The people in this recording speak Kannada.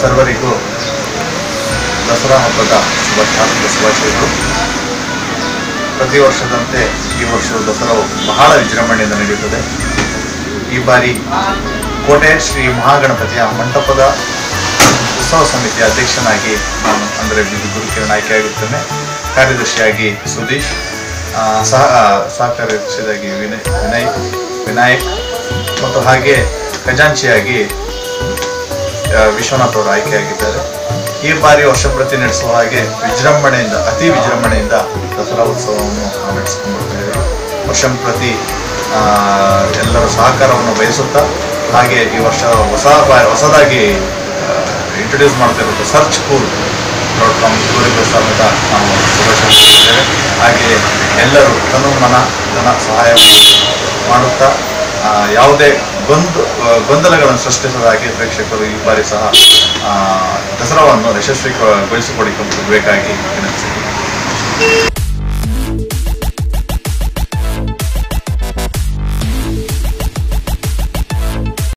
ಸರ್ವರಿಗೂ ದಸರಾ ಹಬ್ಬದ ಶುಭಾಶಯ ಶುಭಾಶಯಗಳು ಪ್ರತಿ ವರ್ಷದಂತೆ ಈ ವರ್ಷದ ದಸರಾವು ಬಹಳ ವಿಜೃಂಭಣೆಯಿಂದ ನಡೆಯುತ್ತದೆ ಈ ಬಾರಿ ಕೋಟೆ ಶ್ರೀ ಮಹಾಗಣಪತಿಯ ಮಂಟಪದ ಉತ್ಸವ ಸಮಿತಿಯ ಅಧ್ಯಕ್ಷನಾಗಿ ನಾನು ಅಂದರೆ ಬಿ ಗುರುಕಿರಣ್ ಆಯ್ಕೆಯಾಗುತ್ತೇನೆ ಕಾರ್ಯದರ್ಶಿಯಾಗಿ ಸುದೀಶ್ ಆ, ಸಹ ಸಹ ಕಾರ್ಯದರ್ಶಿಯಾಗಿ ವಿನಯ್ ವಿನಯ್ ವಿನಾಯಕ್ ಮತ್ತು ಹಾಗೆ ಖಜಾಂಚಿಯಾಗಿ ಆ, ವಿಶ್ವನಾಥ್ ಅವರು ಆಯ್ಕೆಯಾಗಿದ್ದಾರೆ ಈ ಬಾರಿ ವರ್ಷ ಪ್ರತಿ ನಡೆಸುವ ಹಾಗೆ ವಿಜೃಂಭಣೆಯಿಂದ ಅತಿ ವಿಜೃಂಭಣೆಯಿಂದ ದಸರಾ ಉತ್ಸವವನ್ನು ನಾವು ನಡೆಸ್ಕೊಂಡು ಬರ್ತಾ ಇದ್ದೇವೆ ವರ್ಷ ಪ್ರತಿ ಆ, ಎಲ್ಲರ ಸಹಕಾರವನ್ನು ಬಯಸುತ್ತಾ ಹಾಗೆ ಈ ವರ್ಷ ಹೊಸ ಬಾ- ಹೊಸದಾಗಿ ಇಂಟ್ರೊಡ್ಯೂಸ್ ಮಾಡ್ತಾ ಇರೋದು ಸರ್ಚ್ ಕೂಲ್ ಡಾಟ್ ಕಾಮ್ ಇವರಿಗೂ ಸಮೇತ ನಾವು ಶುಭಾಶಯ ಕೋರುತ್ತೇವೆ ಹಾಗೆ ಎಲ್ಲರೂ ತನು ಮನ ಧನ ಸಹಾಯ ಮಾಡುತ್ತಾ ಆ, ಯಾವುದೇ ಗೊಂದ ಗೊಂದಲಗಳನ್ನು ಸೃಷ್ಟಿಸದ ಹಾಗೆ ಪ್ರೇಕ್ಷಕರು ಈ ಬಾರಿ ಸಹ ಆ, ದಸರಾವನ್ನು ಯಶಸ್ವಿಗೊಳಿಸಿಕೊಡಿಕೊಳ್ಳಬೇಕಾಗಿ ವಿನಂತಿಸಿದ್ದೇನೆ